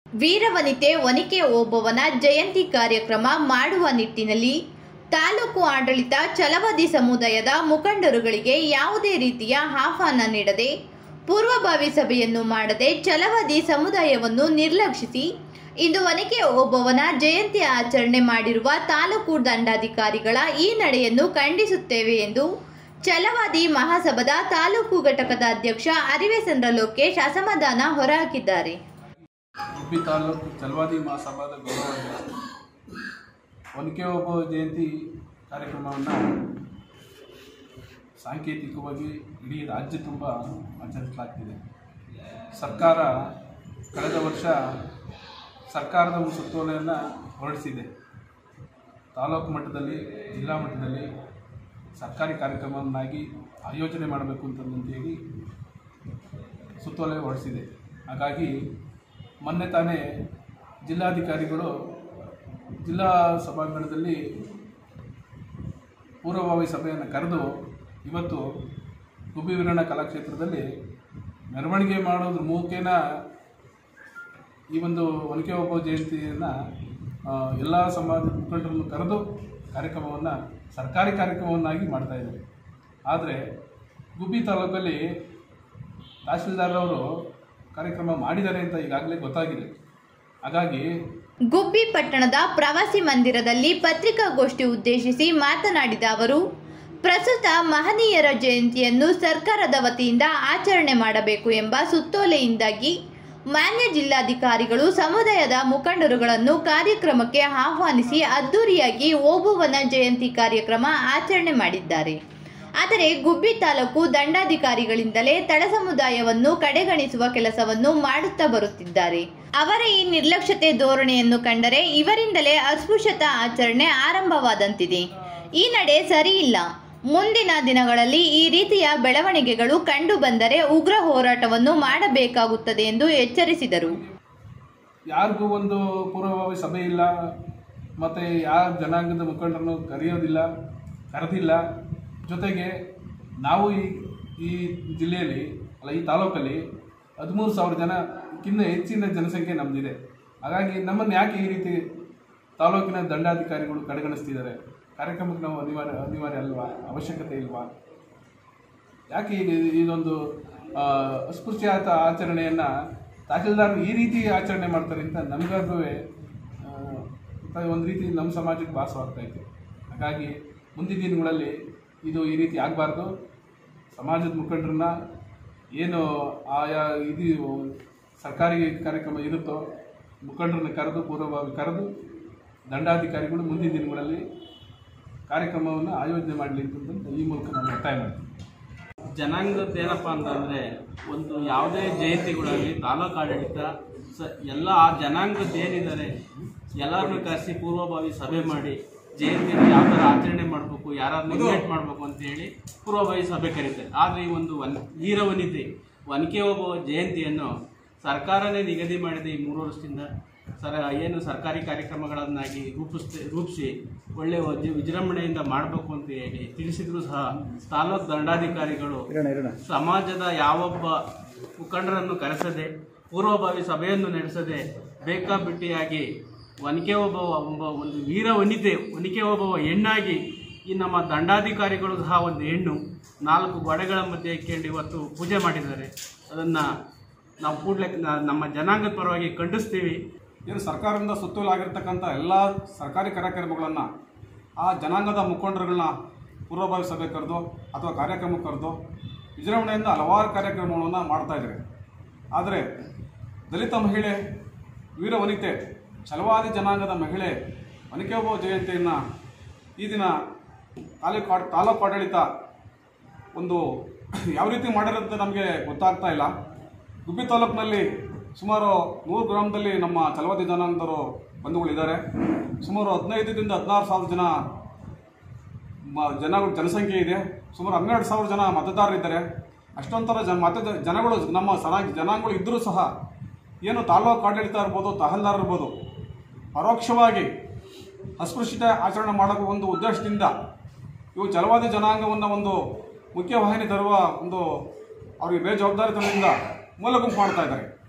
ವೀರವನಿತೆ ಒನಿಕೆ ಓಬವ್ವನ ಜಯಂತಿ ಕಾರ್ಯಕ್ರಮ ಮಾಡುವ ನಿಟ್ಟಿನಲ್ಲಿ ತಾಲೂಕು ಆಡಳಿತ ಛಲವಾದಿ ಸಮುದಾಯದ ಮುಖಂಡರುಗಳಿಗೆ ಯಾವುದೇ ರೀತಿಯ ಆಹ್ವಾನ ನೀಡದೆ ಪೂರ್ವಭಾವಿ ಸಭೆಯನ್ನು ಮಾಡದೆ ಛಲವಾದಿ ಸಮುದಾಯವನ್ನು ನಿರ್ಲಕ್ಷಿಸಿ ಇಂದು ಒನಕೆ ಓಬವ್ವನ ಜಯಂತಿ ಆಚರಣೆ ಮಾಡಿರುವ ತಾಲೂಕು ದಂಡಾಧಿಕಾರಿಗಳ ಈ ನಡೆಯನ್ನು ಖಂಡಿಸುತ್ತೇವೆ ಎಂದು ಛಲವಾದಿ ಮಹಾಸಭಾದ ತಾಲೂಕು ಘಟಕದ ಅಧ್ಯಕ್ಷ ಅರಿವೆಸಂದ್ರ ಲೋಕೇಶ್ ಅಸಮಾಧಾನ ಹೊರಹಾಕಿದ್ದಾರೆ ಗುಬ್ಬಿ ತಾಲೂಕು ಚಲವಾದಿ ಮಹಾಸಭಾದ ಗೌರವ ಒನಕೆ ಒಬ್ಬ ಜಯಂತಿ ಕಾರ್ಯಕ್ರಮವನ್ನು ಸಾಂಕೇತಿಕವಾಗಿ ಇಡೀ ರಾಜ್ಯ ತುಂಬ ಆಚರಿಸಲಾಗ್ತಿದೆ ಸರ್ಕಾರ ಕಳೆದ ವರ್ಷ ಸರ್ಕಾರದ ಒಂದು ಸುತ್ತೋಲೆಯನ್ನು ಹೊರಡಿಸಿದೆ ತಾಲೂಕು ಮಟ್ಟದಲ್ಲಿ ಜಿಲ್ಲಾ ಮಟ್ಟದಲ್ಲಿ ಸರ್ಕಾರಿ ಕಾರ್ಯಕ್ರಮವನ್ನಾಗಿ ಆಯೋಜನೆ ಮಾಡಬೇಕು ಅಂತಂದೇಳಿ ಸುತ್ತೋಲೆ ಹೊರಡಿಸಿದೆ ಹಾಗಾಗಿ ಮೊನ್ನೆ ತಾನೇ ಜಿಲ್ಲಾಧಿಕಾರಿಗಳು ಜಿಲ್ಲಾ ಸಭಾಂಗಣದಲ್ಲಿ ಪೂರ್ವಭಾವಿ ಸಭೆಯನ್ನು ಕರೆದು ಇವತ್ತು ಗುಬ್ಬಿ ವೀರಣ್ಣ ಕಲಾಕ್ಷೇತ್ರದಲ್ಲಿ ಮೆರವಣಿಗೆ ಮಾಡೋದ್ರ ಮುಖೇನ ಈ ಒಂದು ಒನಕೆ ಒಬ್ಬ ಜಯಂತಿಯನ್ನು ಎಲ್ಲ ಸಮಾಜದ ಮುಖಂಡರನ್ನು ಕರೆದು ಕಾರ್ಯಕ್ರಮವನ್ನು ಸರ್ಕಾರಿ ಕಾರ್ಯಕ್ರಮವನ್ನಾಗಿ ಮಾಡ್ತಾ ಇದ್ದಾರೆ ಆದರೆ ಗುಬ್ಬಿ ತಾಲೂಕಲ್ಲಿ ತಹಶೀಲ್ದಾರವರು ಕಾರ್ಯಕ್ರಮ ಮಾಡಿದ್ದಾರೆ ಅಂತ ಈಗಾಗಲೇ ಗೊತ್ತಾಗಿದೆ ಹಾಗಾಗಿ ಗುಬ್ಬಿ ಪಟ್ಟಣದ ಪ್ರವಾಸಿ ಮಂದಿರದಲ್ಲಿ ಪತ್ರಿಕಾಗೋಷ್ಠಿ ಉದ್ದೇಶಿಸಿ ಮಾತನಾಡಿದ ಅವರು ಪ್ರಸ್ತುತ ಮಹನೀಯರ ಜಯಂತಿಯನ್ನು ಸರ್ಕಾರದ ವತಿಯಿಂದ ಆಚರಣೆ ಮಾಡಬೇಕು ಎಂಬ ಸುತ್ತೋಲೆಯಿಂದಾಗಿ ಮಾನ್ಯ ಜಿಲ್ಲಾಧಿಕಾರಿಗಳು ಸಮುದಾಯದ ಮುಖಂಡರುಗಳನ್ನು ಕಾರ್ಯಕ್ರಮಕ್ಕೆ ಆಹ್ವಾನಿಸಿ ಅದ್ದೂರಿಯಾಗಿ ಓಬವ್ವನ ಜಯಂತಿ ಕಾರ್ಯಕ್ರಮ ಆಚರಣೆ ಮಾಡಿದ್ದಾರೆ ಆದರೆ ಗುಬ್ಬಿ ತಾಲೂಕು ದಂಡಾಧಿಕಾರಿಗಳಿಂದಲೇ ತಳ ಸಮುದಾಯವನ್ನು ಕಡೆಗಣಿಸುವ ಕೆಲಸವನ್ನು ಮಾಡುತ್ತಾ ಬರುತ್ತಿದ್ದಾರೆ ಅವರ ಈ ನಿರ್ಲಕ್ಷ್ಯತೆ ಧೋರಣೆಯನ್ನು ಕಂಡರೆ ಇವರಿಂದಲೇ ಅಸ್ಪೃಶ್ಯತಾ ಆಚರಣೆ ಆರಂಭವಾದಂತಿದೆ ಈ ನಡೆ ಸರಿಯಿಲ್ಲ ಮುಂದಿನ ದಿನಗಳಲ್ಲಿ ಈ ರೀತಿಯ ಬೆಳವಣಿಗೆಗಳು ಕಂಡು ಬಂದರೆ ಉಗ್ರ ಹೋರಾಟವನ್ನು ಮಾಡಬೇಕಾಗುತ್ತದೆ ಎಂದು ಎಚ್ಚರಿಸಿದರು ಯಾರಿಗೂ ಒಂದು ಪೂರ್ವಭಾವಿ ಸಭೆ ಇಲ್ಲ ಮತ್ತು ಯಾವ ಜನಾಂಗದ ಮುಖಂಡರನ್ನು ಕರೆಯೋದಿಲ್ಲ ಕರೆದಿಲ್ಲ ಜೊತೆಗೆ ನಾವು ಈ ಈ ಜಿಲ್ಲೆಯಲ್ಲಿ ಅಲ್ಲ ಈ ತಾಲೂಕಲ್ಲಿ ಹದಿಮೂರು ಸಾವಿರ ಜನಕ್ಕಿಂತ ಹೆಚ್ಚಿನ ಜನಸಂಖ್ಯೆ ನಮ್ಮದಿದೆ ಹಾಗಾಗಿ ನಮ್ಮನ್ನು ಯಾಕೆ ಈ ರೀತಿ ತಾಲೂಕಿನ ದಂಡಾಧಿಕಾರಿಗಳು ಕಡೆಗಣಿಸ್ತಿದ್ದಾರೆ ಕಾರ್ಯಕ್ರಮಕ್ಕೆ ನಾವು ಅನಿವಾರ್ಯ ಅನಿವಾರ್ಯ ಅಲ್ವಾ ಅವಶ್ಯಕತೆ ಇಲ್ವಾ ಯಾಕೆ ಈಗ ಇದೊಂದು ಆ, ಅಸ್ಪೃಶ್ಯಾತ ಆಚರಣೆಯನ್ನು ತಹಶೀಲ್ದಾರ್ ಈ ರೀತಿ ಆಚರಣೆ ಮಾಡ್ತಾರೆ ಅಂತ ನಮಗಾದ್ರೂ ಒಂದು ರೀತಿ ನಮ್ಮ ಸಮಾಜಕ್ಕೆ ಭಾಸವಾಗ್ತೈತೆ ಹಾಗಾಗಿ ಮುಂದಿನ ದಿನಗಳಲ್ಲಿ ಇದು ಈ ರೀತಿ ಆಗಬಾರ್ದು ಸಮಾಜದ ಮುಖಂಡರನ್ನ ಏನು ಆಯಾ ಇದು ಸರ್ಕಾರಿ ಕಾರ್ಯಕ್ರಮ ಇರುತ್ತೋ ಮುಖಂಡರನ್ನ ಕರೆದು ಪೂರ್ವಭಾವಿ ಕರೆದು ದಂಡಾಧಿಕಾರಿಗಳು ಮುಂದಿನ ದಿನಗಳಲ್ಲಿ ಕಾರ್ಯಕ್ರಮವನ್ನು ಆಯೋಜನೆ ಮಾಡಲಿ ಅಂತಂದು ಈ ಮೂಲಕ ನಾನು ಒತ್ತಾಯ ಮಾಡ್ತೀನಿ ಜನಾಂಗದ ಏನಪ್ಪ ಅಂತಂದರೆ ಒಂದು ಯಾವುದೇ ಜಯಂತಿಗಳಾಗಲಿ ತಾಲೂಕು ಆಡಳಿತ ಸ ಎಲ್ಲ ಆ ಜನಾಂಗದ ಏನಿದ್ದಾರೆ ಎಲ್ಲರನ್ನೂ ಕರೆಸಿ ಪೂರ್ವಭಾವಿ ಸಭೆ ಮಾಡಿ ಜಯಂತಿನ ಯಾವ ಥರ ಆಚರಣೆ ಮಾಡಬೇಕು ಯಾರನ್ನು ಇನ್ವೈಟ್ ಮಾಡಬೇಕು ಅಂತ ಹೇಳಿ ಪೂರ್ವಭಾವಿ ಸಭೆ ಕರೀತಾರೆ ಆದರೆ ಈ ಒಂದು ವನ್ ವೀರವನಿತೆ ಒನಕೆ ಒಬ್ಬ ಜಯಂತಿಯನ್ನು ಸರ್ಕಾರನೇ ನಿಗದಿ ಮಾಡಿದೆ ಈ ಮೂರು ವರ್ಷದಿಂದ ಸರ ಏನು ಸರ್ಕಾರಿ ಕಾರ್ಯಕ್ರಮಗಳನ್ನಾಗಿ ರೂಪಿಸ್ತೆ ರೂಪಿಸಿ ಒಳ್ಳೆ ವಜ- ವಿಜೃಂಭಣೆಯಿಂದ ಮಾಡಬೇಕು ಅಂತ ಹೇಳಿ ತಿಳಿಸಿದ್ರು ಸಹ ತಾಲೂಕು ದಂಡಾಧಿಕಾರಿಗಳು ಸಮಾಜದ ಯಾವೊಬ್ಬ ಮುಖಂಡರನ್ನು ಕರೆಸದೆ ಪೂರ್ವಭಾವಿ ಸಭೆಯನ್ನು ನಡೆಸದೆ ಬೇಕಾಬಿಟ್ಟಿಯಾಗಿ ಒನಕೆ ಒಬ್ಬ ಒಬ್ಬ ಒಂದು ವೀರ ವನಿತೆ ಒನಕೆ ಒಬ್ಬ ಹೆಣ್ಣಾಗಿ ಈ ನಮ್ಮ ದಂಡಾಧಿಕಾರಿಗಳು ಸಹ ಒಂದು ಹೆಣ್ಣು ನಾಲ್ಕು ಗೋಡೆಗಳ ಮಧ್ಯೆ ಇಟ್ಕೊಂಡು ಇವತ್ತು ಪೂಜೆ ಮಾಡಿದ್ದಾರೆ ಅದನ್ನು ನಾವು ಕೂಡಲೇ ನಮ್ಮ ಜನಾಂಗದ ಪರವಾಗಿ ಖಂಡಿಸ್ತೀವಿ ಏನು ಸರ್ಕಾರದಿಂದ ಸುತ್ತೋಲಾಗಿರ್ತಕ್ಕಂಥ ಎಲ್ಲ ಸರ್ಕಾರಿ ಕಾರ್ಯಕ್ರಮಗಳನ್ನು ಆ ಜನಾಂಗದ ಮುಖಂಡರುಗಳನ್ನ ಪೂರ್ವಭಾವಿ ಸಭೆ ಕರೆದು ಅಥವಾ ಕಾರ್ಯಕ್ರಮ ಕರೆದು ವಿಜೃಂಭಣೆಯಿಂದ ಹಲವಾರು ಕಾರ್ಯಕ್ರಮಗಳನ್ನು ಮಾಡ್ತಾ ಇದ್ದಾರೆ ಆದರೆ ದಲಿತ ಮಹಿಳೆ ವೀರ ವನಿತೆ ಛಲವಾದಿ ಜನಾಂಗದ ಮಹಿಳೆ ವನಿಕೆ ಒಬ್ಬ ಜಯಂತಿಯನ್ನು ಈ ದಿನ ತಾಲೂಕು ಆಡ್- ತಾಲೂಕು ಆಡಳಿತ ಒಂದು ಯಾವ ರೀತಿ ಮಾಡಿರೋದು ನಮಗೆ ಗೊತ್ತಾಗ್ತಾ ಇಲ್ಲ ಗುಬ್ಬಿ ತಾಲೂಕಿನಲ್ಲಿ ಸುಮಾರು ನೂರು ಗ್ರಾಮದಲ್ಲಿ ನಮ್ಮ ಚಲವಾದಿ ಜನಾಂಗದವರು ಬಂಧುಗಳಿದ್ದಾರೆ ಸುಮಾರು ಹದಿನೈದರಿಂದ ಹದಿನಾರು ಸಾವಿರ ಜನ ಮ- ಜನಗಳು ಜನಸಂಖ್ಯೆ ಇದೆ ಸುಮಾರು ಹನ್ನೆರಡು ಸಾವಿರ ಜನ ಮತದಾರರಿದ್ದಾರೆ ಅಷ್ಟೊಂಥರ ಜನ ಮತ ಜನಗಳು ನಮ್ಮ ಸನಾ ಜನಾಂಗಗಳು ಇದ್ದರೂ ಸಹ ಏನು ತಾಲೂಕು ಆಡಳಿತ ಇರ್ಬೋದು ತಹಲ್ದಾರ್ ಇರ್ಬೋದು ಪರೋಕ್ಷವಾಗಿ ಅಸ್ಪೃಶ್ಯತೆ ಆಚರಣೆ ಮಾಡೋಕೆ ಒಂದು ಉದ್ದೇಶದಿಂದ ಇವು ಜಲವಾದಿ ಜನಾಂಗವನ್ನು ಒಂದು ಮುಖ್ಯವಾಹಿನಿ ತರುವ ಒಂದು ಅವರಿಗೆ ಬೇಜವಾಬ್ದಾರಿತನದಿಂದ ಮೂಲ ಗುಂಪು ಮಾಡ್ತಾ ಇದ್ದಾರೆ